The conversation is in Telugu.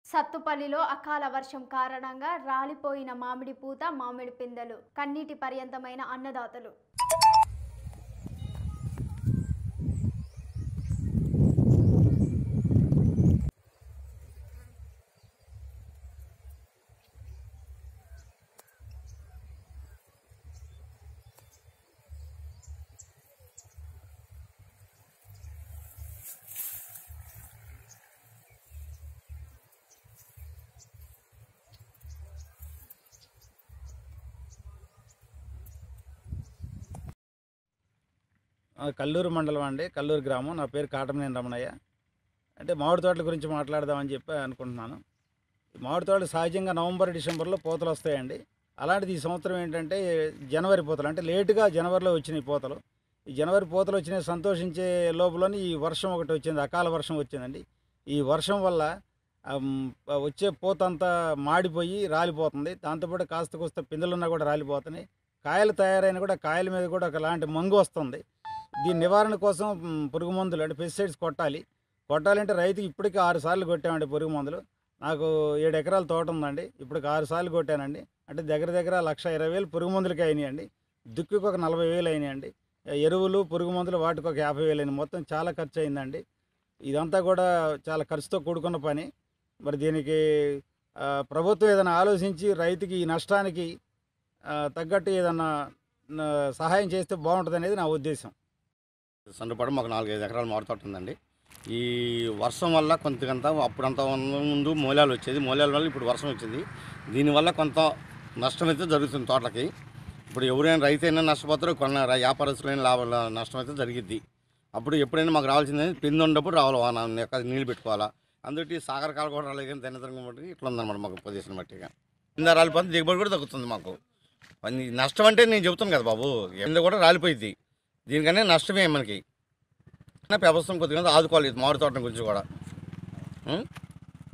సత్తుపల్లిలో అకాల వర్షం కారణంగా రాలిపోయిన మామిడి పూత మామిడి పిందెలు కన్నీటి పర్యంతమైన అన్నదాతలు ఆ, కల్లూరు మండలం అండి కల్లూరు గ్రామం నా పేరు కాటమనేని రమణయ్య అంటే మామిడి తోటల గురించి మాట్లాడదామని చెప్పి అనుకుంటున్నాను ఈ మామిడి తోటలు సహజంగా నవంబర్ డిసెంబర్లో పూతలు వస్తాయండి అలాంటిది ఈ సంవత్సరం ఏంటంటే జనవరి పూతలు అంటే లేటుగా జనవరిలో వచ్చినాయి పూతలు ఈ జనవరి పూతలు వచ్చినాయి సంతోషించే లోపలని ఈ వర్షం ఒకటి వచ్చింది అకాల వర్షం వచ్చిందండి ఈ వర్షం వల్ల ఆ, మ్, వచ్చే పూత అంతా మాడిపోయి రాలిపోతుంది దాంతోపాటు కాస్త కూస్త పిందెలున్నా కూడా రాలిపోతున్నాయి కాయలు తయారైన కూడా కాయల మీద కూడా ఒకలాంటి మంగు వస్తుంది దీని నివారణ కోసం మ్, పురుగు మందులు అంటే పెస్టిసైడ్స్ కొట్టాలి కొట్టాలంటే రైతుకి ఇప్పటికీ ఆరు సార్లు కొట్టామండి పురుగు మందులు నాకు ఏడు ఎకరాల తోట ఉందండి ఇప్పటికి ఆరు సార్లు కొట్టానండి అంటే దగ్గర దగ్గర లక్ష ఇరవై వేలు పురుగు మందులకి అయినాయండి దుక్కికి ఒక నలభై వేలు అయినాయండి ఎరువులు పురుగు మందులు వాటికి ఒక యాభై వేలు అయినాయి మొత్తం చాలా ఖర్చు అయిందండి ఇదంతా కూడా చాలా ఖర్చుతో కూడుకున్న పని మరి దీనికి ఆ, ప్రభుత్వం ఏదైనా ఆలోచించి రైతుకి ఈ నష్టానికి ఆ, తగ్గట్టు ఏదన్నా ఆ, సహాయం చేస్తే బాగుంటుంది అనేది నా ఉద్దేశం సండుపాడు మాకు నాలుగైదు ఎకరాల మామిడి తోట ఉందండి ఈ వర్షం వల్ల కొంత అప్పుడంతా ముందు మూలాలు వచ్చేది మూలాల వల్ల ఇప్పుడు వర్షం వచ్చింది దీనివల్ల కొంత నష్టం అయితే జరుగుతుంది తోటలకి ఇప్పుడు ఎవరైనా రైతు అయినా నష్టపోతారో కొన్న ర- వ్యాపారస్తులైన లాభ లా- నష్టం అయితే జరిగిద్ది అప్పుడు ఎప్పుడైనా మాకు రావాల్సింది పిండి ఉన్నప్పుడు రావాలి వాన ఎక్కడ నీళ్ళు పెట్టుకోవాలా అందుకే సాగర కాలు కూడా రాలేదు కానీ తెన్నతరంగా బట్టి ఇట్లా ఉందన్నమాట మాకు పొజిషన్ బట్టిగా కింద రాలిపోతే దిగుబడి కూడా తగ్గుతుంది మాకు అది నష్టం అంటే నేను చెబుతాను కదా బాబు కింద కూడా రాలిపోయింది దీనికనే నష్టమే మనకి ప్రభుత్వం కొద్దిగా ఆదుకోవాలి ఈ మామిడి తోటల గురించి కూడా ఉం?